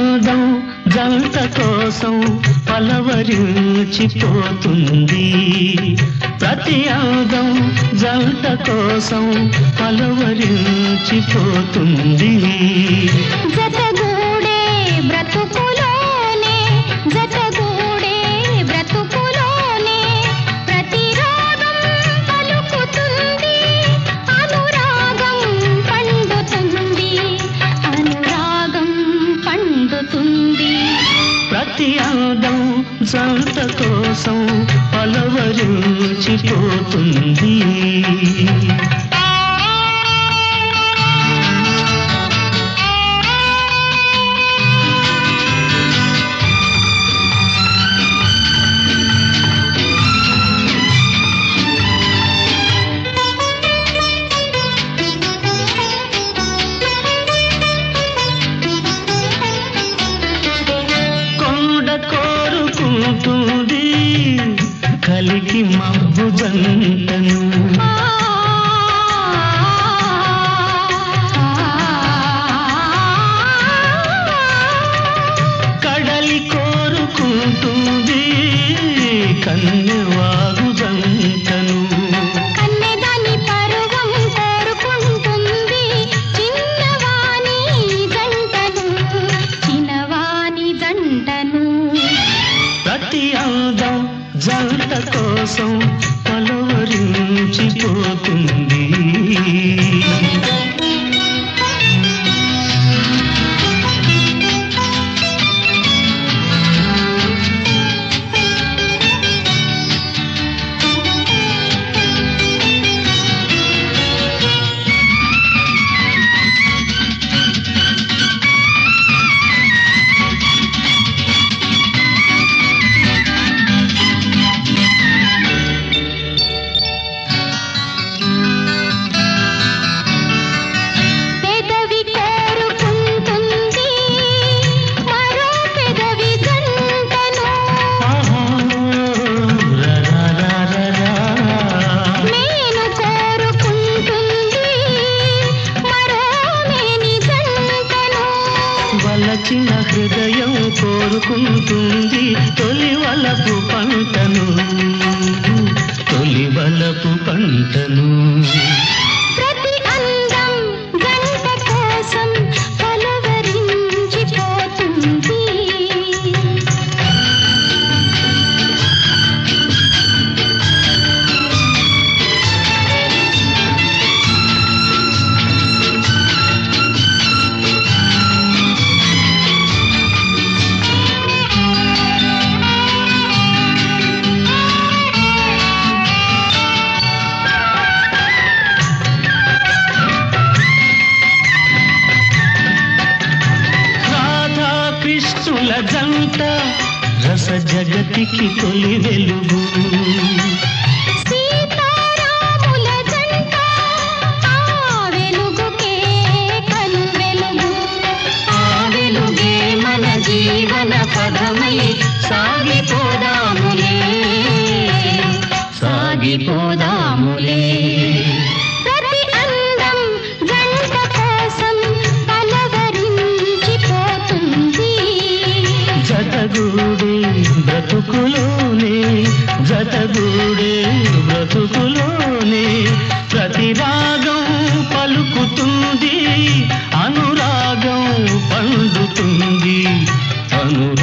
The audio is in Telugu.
అందం జంట కోసం పలవరించిపోతుంది ప్రతి అందం జంట కోసం పలవరించిపోతుంది జతగూడే బ్రతుకులోనే జతగూడే బ్రతుకులోనే ప్రతిరాగం పలుకుతుంది అనురాగం పండుతుంది అనురాగం పండుతుంది ప్రతి అందం జంట కోసం పలవరించిపోతుంది కొండ కోరుకుంటుంది కలికి మబ్బు జంటను కడలి కోరుకుంటుంది కన్నెవాగు జంటను కన్నెదాని పరువం కోరుకుంటుంది చిన్నవాణి జంటను చిన్నవాణి జంటను ప్రతి అందం జంట కోసం పలవరించిపోతుంది పెదవి కోరుకుంటుంది మరో పెదవి జంటను ఆహా, రా, రా, రా, రా, రా. నేను కోరుకుంటుంది మరో మేని జంటను వలచిన హృదయం కోరుకుంటుంది తొలి వలపు పంటను తొలి వలపు పంటను ప్రతి అందం గంట కోసం పలవరించిపోతుంది రాధా కృష్ణుల జంట రస జగతికి తొలి వెలుగు సీతారాముల జంట ఆ వెలుగుకే కను వెలుగు ఆ వెలుగే మన జీవన పదమై సాగిపోదాములే సాగిపోదాములే ప్రతి అందం జంట కోసం పలవరించిపోతుంది జతగూడే బ్రతుకులోనే జతగూడే బ్రతుకులోనే ప్రతి రాగం పలుకుతుంది అనురాగం పండుతుంది అనురాగం